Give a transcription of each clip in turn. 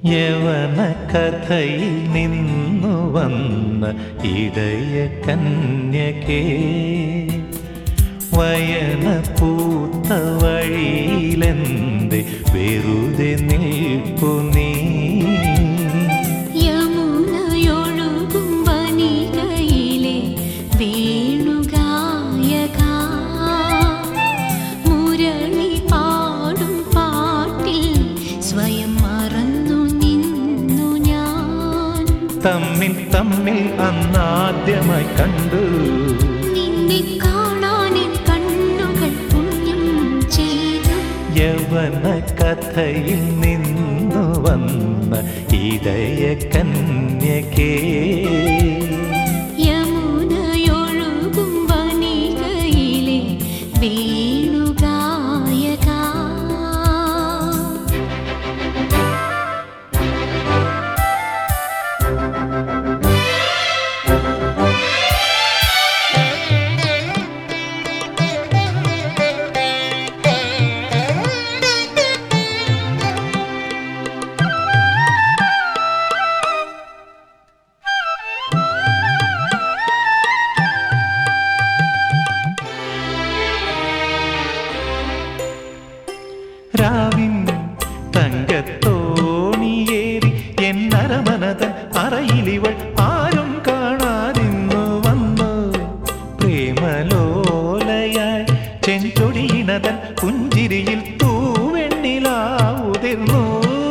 യവന കഥയിൽ നിന്നു വന്ന ഇടയ കന്യകേ വയന പൂത്ത വഴിയിലെന്ത് വെറുതെ നിൽപ്പു നീ യമുനയൊഴുകും വനികയിലെ വേണുഗായക മുരളി പാടും പാട്ടിൽ സ്വയം മറന്നു നിന്നു ഞാൻ തമ്മിൽ തമ്മിൽ അന്നാദ്യമായി കണ്ടു നിന്നെ കാണാൻ എൻ കണ്ണുകൾ പുണ്യം ചെയ്തു യവന കഥയിൽ നിന്നു വന്ന ഇടയ കന്യകേ യമുനയൊഴുകും വനികയിലെ വേണുഗായക രാവിൻ തങ്കത്തോണിയേറി എന്നരമനതൻ അറയിലിവൾ ആരും കാണാതിന്നു വന്നു പ്രേമലോലയായി ചെഞ്ചൊടിയിണതൻ പുഞ്ചിരിയിൽ തൂവെണ്ണിലാവുതിർന്നു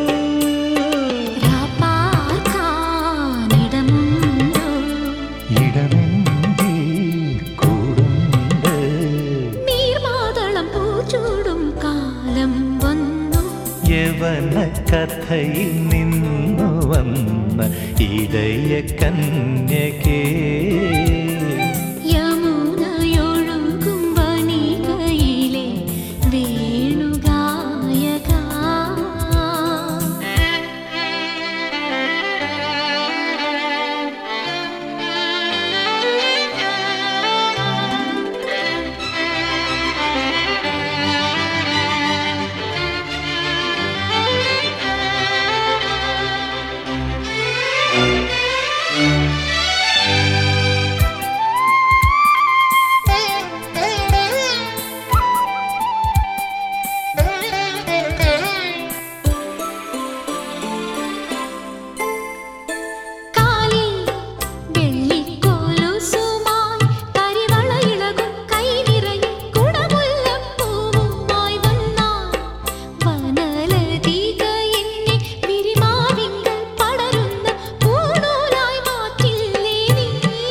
രാപ്പാർക്കാനിടമുണ്ടോ ഇടമെങ്കിൽ കൂടുണ്ട് നീർമാതളം പൂച്ചൂടും കാലം വന്നു യവന കഥയിൽ നിന്നു വന്ന ഇടയ കന്യകേ യമുനയൊഴുകും വനികയിലെ വേണുഗായക കാലിൽ വെള്ളിക്കോലുസുമായി കരിവളയിളകും കൈനിറയും കുടമുല്ലപ്പൂവുമായി വന്നാൽ വനലതിക എന്നെ വിരിമാവിങ്കൽ പടരുന്ന പൂണൂലായി മാറ്റില്ലേ നീ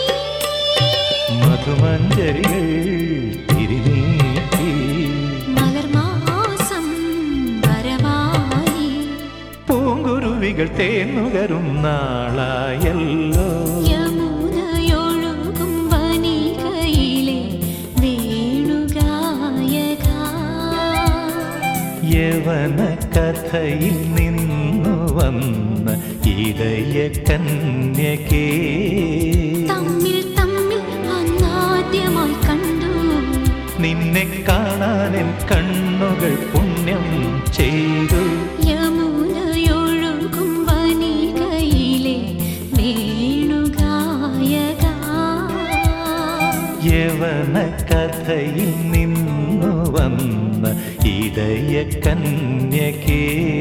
മധുമഞ്ജരികൾ തിരിനീട്ടി മലർമാസം വരവായി പൂങ്കുരുവികൾ തേന്നുകരും നാളായല്ലോ യമുനയൊഴുകും വനികയിലെ വേണുഗായക യവന കഥയിൽ നിന്നു വന്ന ഇടയ കന്യകേ തമ്മിൽ തമ്മിൽ അന്നാദ്യമായി കണ്ടു നിന്നെ കാണാനെൻ കണ്ണുകൾ പുണ്യം ചെയ്തു യമുനയൊഴുകും വനികയിലെ വേണുഗായക യവന കഥയിൽ നിന്നു വന്ന ഇടയ കന്യകേ